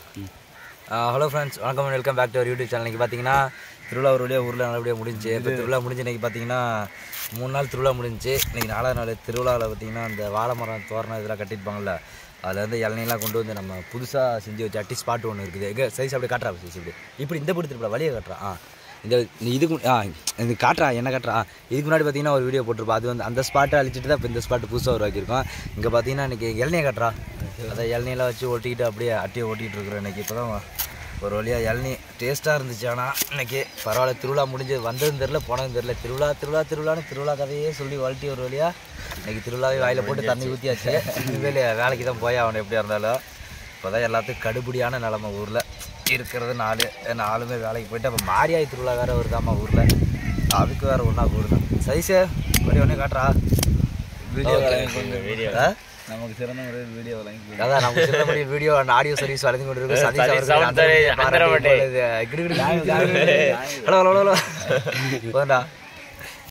Hello friends வணக்கம் welcome back to our YouTube channel இன்றைக்கி பார்த்தீங்கன்னா திருவிழா ஒரு வழியாக ஊரில் நல்லபடியாக முடிஞ்சு இப்போ திருவிழா முடிஞ்சு இன்றைக்கி பார்த்தீங்கன்னா மூணு நாள் திருவிழா முடிஞ்சு இன்றைக்கி நாலாவது நாள் திருவிழாவில் பார்த்தீங்கன்னா அந்த வாழை மரம் தோரணம் இதெல்லாம் கட்டியிருப்பாங்கல்ல அதில் வந்து இளநீலாம் கொண்டு வந்து நம்ம புதுசாக செஞ்சு வச்ச அட்டி ஸ்பாட் ஒன்று இருக்குது எங்கே சைஸ் அப்படியே காட்டுறா சைஸ் இப்படி இப்படி இந்த படி திருவிழா வழியை காட்டுறா ஆ இந்த இந்த இதுக்கு மு- ஆ இது காட்டுறா என்ன காட்டுறா ஆ, இதுக்கு முன்னாடி பார்த்தீங்கன்னா ஒரு வீடியோ போட்டிருப்போம் அது வந்து அந்த ஸ்பாட்டை அழிச்சிட்டு தான் இப்போ இந்த ஸ்பாட்டு புதுசாக உருவாக்கியிருக்கோம் இங்கே பார்த்தீங்கன்னா இன்றைக்கி இளநியை காட்டுறா அதை இளநியெல்லாம் வச்சு ஒட்டிக்கிட்டு அப்படியே அட்டியை ஓட்டிகிட்டு இருக்கிறோம் இன்றைக்கி இப்போ தான் ஒரு வழியாக இளநீ டேஸ்ட்டாக இருந்துச்சு ஆனால் இன்னைக்கு பரவாயில்ல திருவிழா முடிஞ்சு வந்ததும் தெரில போனதும் தெரில திருவிழா திருவிழா திருவிழான்னு திருவிழா கதையே சொல்லி வளர்த்தி ஒரு வழியாக இன்னைக்கு திருவிழாவே வாயில் போட்டு தண்ணி ஊற்றியாச்சு இனிமேல் வேலைக்கு தான் போய் அவன் எப்படியா இருந்தாலும் இப்போ தான் எல்லாத்துக்கும் கடுபடியான நிலமை ஊரில் இருக்கிறது நாலு நாலுமே வேலைக்கு போயிட்டு அப்போ மாரியாய் திருவிழா வேறு வருதாம்மா ஊரில் அதுக்கு வேறு ஒன்றா ஊர் தான் சைஸு ஒரே ஒன்றே காட்டுறா வீடியோ ஆ நமக்கு சிறந்த முறையில் வீடியோ வழங்கி அதான் நம்ம Chinnamani video and audio service வழங்கி கொண்டிருக்கோம் சதீஷ் அவர்கள் சவுந்தரே, அந்த பாராட்டி அந்தரவட்டே. இப்பொழுது கிடு கிடு கிடு கிடு கிடு. ஹலோ ஹலோ ஹலோ போதும்டா